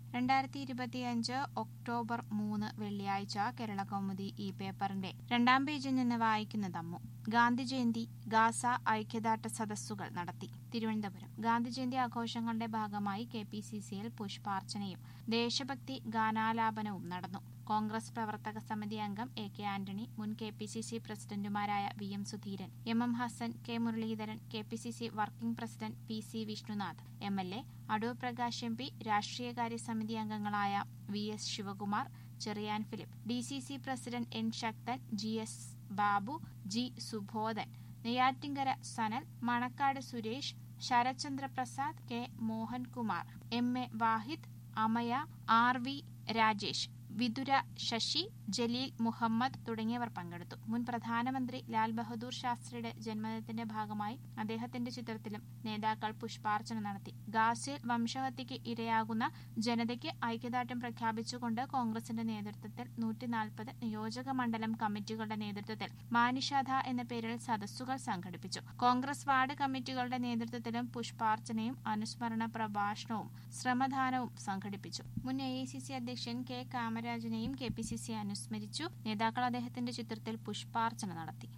രണ്ടായിരത്തി ഇരുപത്തിയഞ്ച് ഒക്ടോബർ മൂന്ന് വെള്ളിയാഴ്ച കേരള കൗമുദി ഈ പേപ്പറിന്റെ രണ്ടാം പേജിൽ നിന്ന് വായിക്കുന്നത് അമ്മു ഗാന്ധി ജയന്തി ഗാസ ഐക്യദാർഢ്യ സദസ്സുകൾ നടത്തി തിരുവനന്തപുരം ഗാന്ധി ജയന്തി ആഘോഷങ്ങളുടെ ഭാഗമായി കെ പി സി സിയിൽ പുഷ്പാർച്ചനയും ദേശഭക്തി ഗാനാലാപനവും നടന്നു കോൺഗ്രസ് പ്രവർത്തക സമിതി അംഗം എ കെ ആന്റണി മുൻ കെ പി സി സി പ്രസിഡന്റുമാരായ V M Sudheeran M M Hassan K Muraleedharan K P C C working president P C Vishnunath M L A Adoor Prakash M P രാഷ്ട്രീയകാര്യ സമിതി അംഗങ്ങളായ V S Sivakumar Cheriyan Philip D C C president N Sakthan G S Babu G Subodhan Neyyattinkara Sanal Manacaud Suresh Sarathchandra Prasad K Mohankumar M A Vahid Amaya R V Rajesh Vithura Sasi Jaleel Muhammad തുടങ്ങിയവർ പങ്കെടുത്തു മുൻ പ്രധാനമന്ത്രി ലാൽ ബഹദൂർ ശാസ്ത്രിയുടെ ജന്മദിനത്തിന്റെ ഭാഗമായി അദ്ദേഹത്തിന്റെ ചിത്രത്തിലും നേതാക്കൾ പുഷ്പാർച്ചന നടത്തി ഗാസയിൽ വംശഹത്യയ്ക്ക് ഇരയാകുന്ന ജനതയ്ക്ക് ഐക്യദാർഢ്യം പ്രഖ്യാപിച്ചുകൊണ്ട് കോൺഗ്രസിന്റെ നേതൃത്വത്തിൽ നൂറ്റിനാൽപ്പത് നിയോജക മണ്ഡലം കമ്മിറ്റികളുടെ നേതൃത്വത്തിൽ മാനിഷാധ എന്ന പേരിൽ സദസ്സുകൾ സംഘടിപ്പിച്ചു കോൺഗ്രസ് വാർഡ് കമ്മിറ്റികളുടെ നേതൃത്വത്തിലും പുഷ്പാർച്ചനയും അനുസ്മരണ പ്രഭാഷണവും ശ്രമദാനവും സംഘടിപ്പിച്ചു മുൻ എ അധ്യക്ഷൻ കെ കാമരാജനെയും കെ പി സി സി അനുസ്മരിച്ചു നേതാക്കൾ അദ്ദേഹത്തിന്റെ ചിത്രത്തിൽ പുഷ്പാർച്ചന നടത്തി